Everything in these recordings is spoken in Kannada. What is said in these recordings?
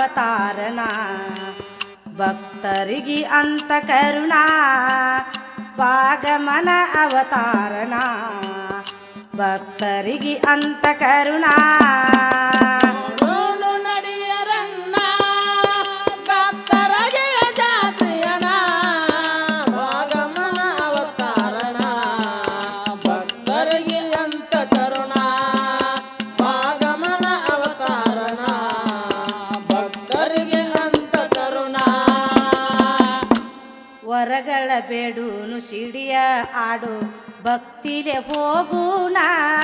ಅವತಾರನ ಭಕ್ತರಿಗೆ ಅಂತ ಕರುಣಾ ವಾಗಮನ ಅವತಾರನ ಭಕ್ತರಿಗೆ ಅಂತ ಕರುಣಾ ನೋಡು ನಡಿಯರಣ್ಣ ಭಕ್ತರಗೆ ಜಾತ್ರೆಯನ ಭಾಗಮನ ಅವತಾರಣ ಭಕ್ತರಿಗೆ ಅಂತ ಕರುಣ ಭಾಗಮನ ಅವತಾರಣ ಭಕ್ತರಿಗೆ ಅಂತ ಕರುಣ ವರಗಳ ಬೇಡೂನು ಸಿಡಿಯ ಆಡು ಭಕ್ತಿಲೆ ಹೋಗುಣ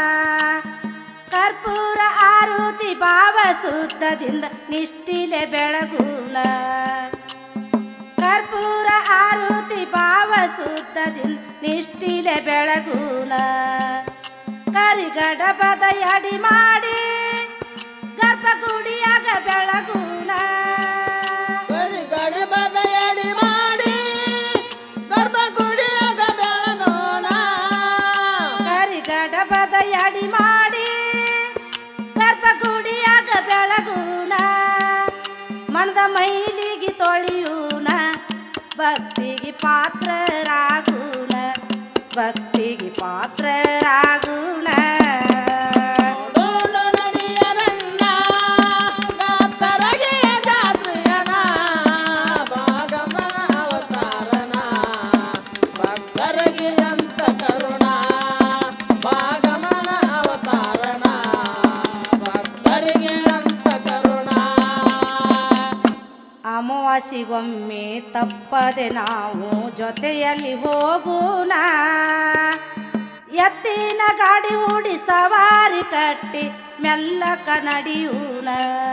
ಕರ್ಪೂರ ಆರುತಿ ಭಾವ ಶುದ್ಧದಿಂದ ನಿಷ್ಠಿಲೆ ಬೆಳಗುಣ ಕರ್ಪೂರ ಆರುತಿ ಭಾವ ಶುದ್ಧದಿಂದ ನಿಷ್ಠಿಲೆ ಬೆಳಗುಣ ಕರಿಗಡಬದ ಅಡಿ ಮಾಡಿ ಗರ್ಭಗುಡಿಯಾಗ ಬೆಳಗುಣ ಬರಿ ಗಡಬದ ಎಡಿ ಮಾಡಿ ಗರ್ಭಗುಡಿಯಾಗ ಬೆಳಗೋಣ ಕರಿಗಡಬದ ಅಡಿ ಮಾಡಿ ಗರ್ಭಗುಡಿಯಾಗ ಬೆಳಗುಣ ಮನದ ಮೈಲಿಗೆ ತೊಳೆಯೂನ ಭಕ್ತಿಗೆ ಪಾತ್ರರಾಗುಣ ಭಕ್ತಿಗೆ ಪಾತ್ರರಾಗುಣ ನೋಡು ನಡಿಯರಣ್ಣ ಭಕ್ತರಗೆ ಜಾತ್ರೆಯನ ಭಾಗಮನ ಅವತಾರನ ಭಕ್ತರಿಗೆ ಅಂತ ಕರುಣ ಭಾಗಮನ ಅವತಾರನ ಭಕ್ತರಿಗೆ ಅಂತ ಕರುಣ ಅಮಾವಾಸಿಗೊಮ್ಮೆ ತಪ್ಪದೆ ನಾವು ಜೊತೆಯಲ್ಲಿ ಹೋಗೋಣ ಎತ್ತಿನ ಗಾಡಿ ಹೂಡಿ ಸವಾರಿ ಕಟ್ಟಿ ಮೆಲ್ಲಕ ನಡೆಯೂಣ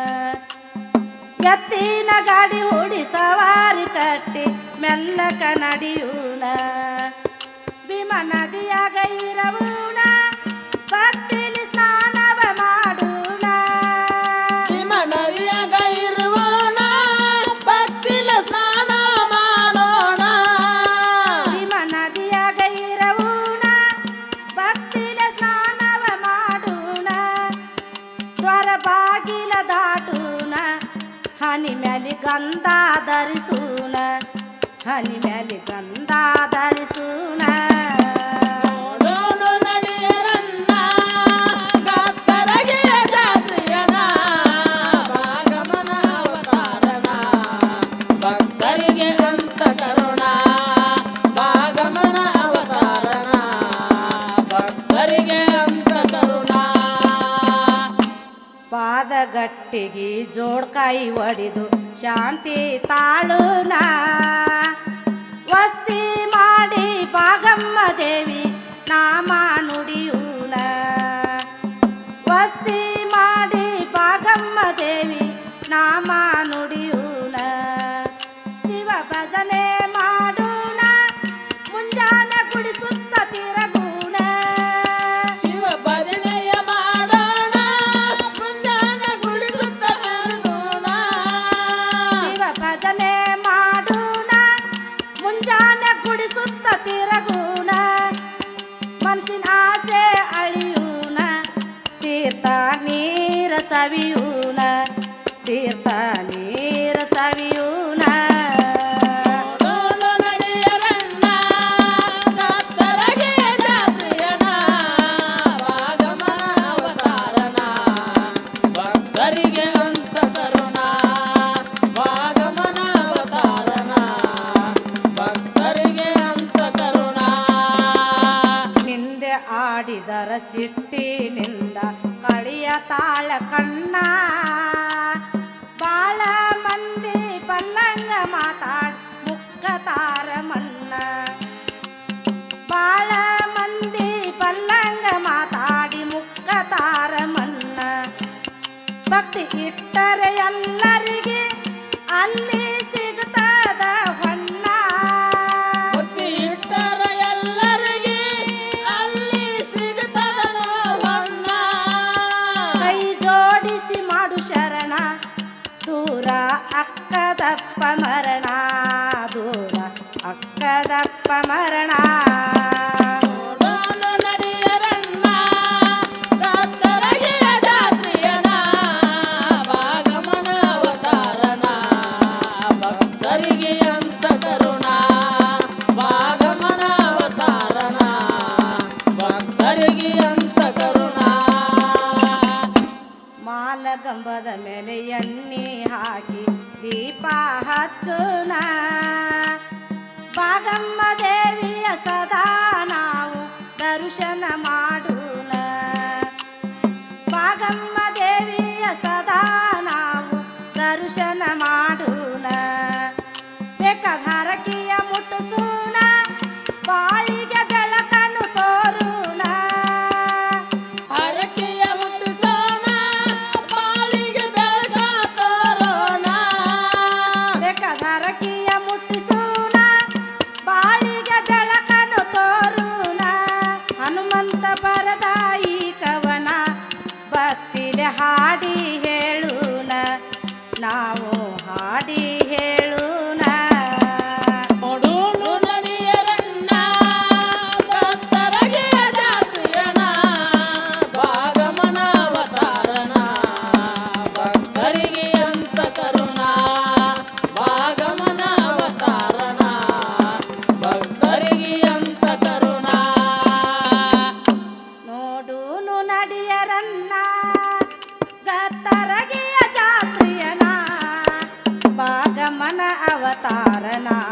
ಎತ್ತಿನ ಗಾಡಿ ಹೂಡಿ ಸವಾರಿ ಕಟ್ಟಿ ಮೆಲ್ಲಕ ನಡೆಯೂಣ ಭೀಮ ನದಿಯಾಗ ಇರವೂಣ ಭಕ್ತಿಲಿ ಸ್ನಾನವ ಮಾಡೋಣ ಹಿಮನರಿಯಾಗ ಇರುವೋಣ ಭಕ್ತಿಲ ಸ್ನಾನ ಮಾಡೋಣ ಭೀಮ ನದಿಯಾಗ ಇರವೂಣ ಭಕ್ತಿಲ ಸ್ನಾನವ ಮಾಡೋಣ ದ್ವಾರ ಬಾಗಿಲ ದಾಟೂಣ ಹನಿ ಮ್ಯಾಲಿ ಗಂಧ ಧರಿಸೂಣ ಹನಿ ಮ್ಯಾಲಿ ಗಂಧ ಧರಿಸೂಣ ನೋಡೋಣ ನಡಿಯರಣ್ಣ ಭಕ್ತರಗೆ ಜಾತ್ರೆಯನ ಭಾಗಮನ ಅವತಾರನ ಭಕ್ತರಿಗೆ ಅಂತ ಕರುಣ ಭಾಗಮನ ಅವತಾರನ ಭಕ್ತರಿಗೆ ಅಂತ ಕರುಣ ಪಾದಗಟ್ಟಿಗೆ ಜೋಡ್ಕಾಯಿ ಒಡೆದು ಶಾಂತಿ ತಾಳುನ ವಸ್ತಿ ಮಾಡಿ ಭಾಗಮ್ಮ ದೇವಿ ನಾಮ ನುಡಿಯೂನ ವಸ್ತಿ ಮಾಡಿ ಭಾಗಮ್ಮ ದೇವಿ ನಾಮ ನುಡಿಯೂನ ಶಿವ ಭಜನೆ ಮಾಡೋಣ ಮುಂಜಾನೆ ಕುಡಿಸುತ್ತ ತಿರಗೂಣ ಶಿವ ಭಜನೆಯ ಮಾಡೋಣ ಮುಂಜಾನೆ ಕುಳಿಸುತ್ತ ತಿರುಗೋಣ. ಶಿವ ಭಜನೆ ಮಾಡೋಣ ಮುಂಜಾನೆ ಗುಡಿಸುತ್ತ ತಿರಗೂಣ ಮನಸ್ಸಿನ ಆಸೆ ಅಳಿಯೂಣ ತೀರ್ಥ ನೀರ ಸವಿಯೂಣ ತೀರ್ಥ ನೀರ ಸವಿಯೂಣ ನೋಡೋಣ ನಡಿಯರಣ್ಣ, ಭಕ್ತರಗೆ ಜಾತ್ರೆಯನ, ಭಾಗಮನ ಅವತಾರನ, ಭಕ್ತರಿಗೆ ಅಂತ ಕರುಣ ಭಾಗಮನ ಅವತಾರನ ಭಕ್ತರಿಗೆ ಅಂತ ಕರುಣ ನಿಂದೆ ಆಡಿದರ ಸಿಟ್ಟಿನಿಂದ ಕಳಿಯ ತಾಳ ಕಣ್ಣ ಬಾಳ ಮಂದಿ ಪಲ್ಲಂಗ ಮಾತಾಡ್ ಮುಕ್ಕ ತಾರ ಮಣ್ಣ ಬಾಳ ಮಂದಿ ಪಲ್ಲಂಗ ಮಾತಾಡಿ ಮುಕ್ಕ ತಾರ ಮಣ್ಣ ಭಕ್ತಿ ಇಟ್ಟರೆ ಎಲ್ಲರಿಗೆ ಅಲ್ಲಿ ಸಿಗ್ತದ ಹೊಣ್ಣ ಬುದ್ಧಿ ಇಟ್ಟರ ಎಲ್ಲರಿಗೆ ಅಲ್ಲಿ ಸಿಗುತ್ತದ ಹೊನ್ನ. ಕೈ ಜೋಡಿಸಿ ಮಾಡು ಶರಣ ದೂರ ಅಕ್ಕದಪ್ಪ ಮರಣ ದೂರ ಅಕ್ಕದಪ್ಪ ಮರಣ ನೋಡೋಣ ನಡಿಯರಣ್ಣ, ಭಕ್ತರಗೆ ಜಾತ್ರೆಯನ, ಭಾಗಮನ ಅವತಾರನ, ದೀಪ ಹಚ್ಚುನ ಬಾಗಮ್ಮ ದೇವಿಯ ಸದಾ ನಾವು ದರ್ಶನ ಮಾಡೋಣ ಬಾಗಮ್ಮ ದೇವಿಯ ಸದಾ ನಾವು ದರ್ಶನ ಮಾಡೋಣ ಬೇಕಾಧಾರಕಿಯ ಮುಟ್ಟಿಸೋಣ ಬಾಳಿಗೆ ಬೆಳಕನ್ನು ತೋರೋಣ ಹರಕೆಯ ಮುಟ್ಟಿಸೋಣ ಬಾಳಿಗೆ ಬೆಳಕ ತೋರೋಣ ಬೇಕಾಧಾರಕಿಯ ಮುಟ್ಟಿಸೋಣ ಬಾಳಿಗೆ ಬೆಳಕನ್ನು ತೋರೋಣ ಹನುಮಂತ ಬರದ ಈ ಕವನ ಭಕ್ತಿಲೆ ಹಾಡಿ ಹೇಳೋಣ ನಾವು ಹಾಡಿ ಹೇಳೋಣ ನೋಡು ನುಡಿಯರನ್ನ ದತ್ತರಗೆಯ ಜಾತ್ರೆಯನ ಭಾಗಮನ ಅವತಾರನ ಭಕ್ತರಿಗೆ ಅಂತ ಕರುಣ ಭಾಗಮನ ಅವತಾರನ ಭಕ್ತರಿಗೆ ಅಂತ ಕರುಣ ನೋಡೂನು ನಡಿಯರನ್ನ ಗತ್ತರಗಿಯ ಜಾತ್ರೆಯನ ಭಾಗಮನ ಅವತಾರನ